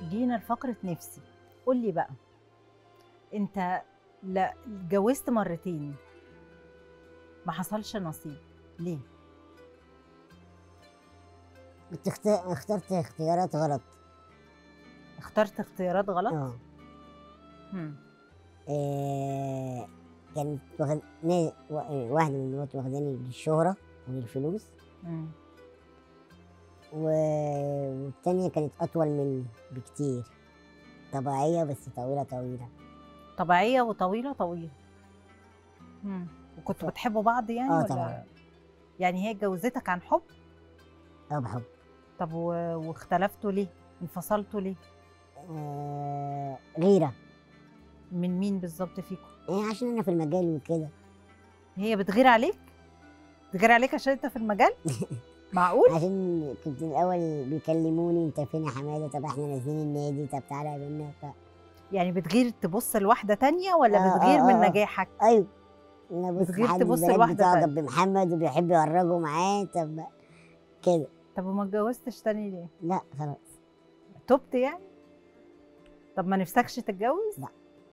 جينا لفقرة نفسي قول لي بقى انت لا اتجوزت مرتين ما حصلش نصيب ليه كنت اخت- اخترت اختيارات غلط اخترت اختيارات غلط اه مم. آه، كانت واخد نا- وا- آه، واحدة من مراتي واخداني للشهرة وللفلوس مم. و- والتانية كانت أطول مني بكتير طبيعية بس طويلة طويلة طبيعية وطويلة طويلة مم. وكنتوا ف- بتحبوا بعض يعني آه ولا طبعاً. يعني هي اتجوزتك عن حب أه بحب طب و... واختلفتوا ليه انفصلتوا ليه آه، غيرة من مين بالظبط فيكم يعني عشان أنا في المجال وكده هي بتغير عليك بتغير عليك عشان انت في المجال معقول عشان كنت الأول بيكلموني أنت فين يا حمادة طب إحنا نازلين النادي طب تعالى قابلنا ف... يعني بتغير تبص لواحدة تانية ولا آه، بتغير آه، من آه. نجاحك أيوه أنا بص بتغير حد تبص بحب لواحدة تعجب تانية. بمحمد وبيحب يهرجوا معاه طب كده طب وما اتجوزتش تاني ليه لا خلاص تبت يعني طب ما نفسكش تتجوز لا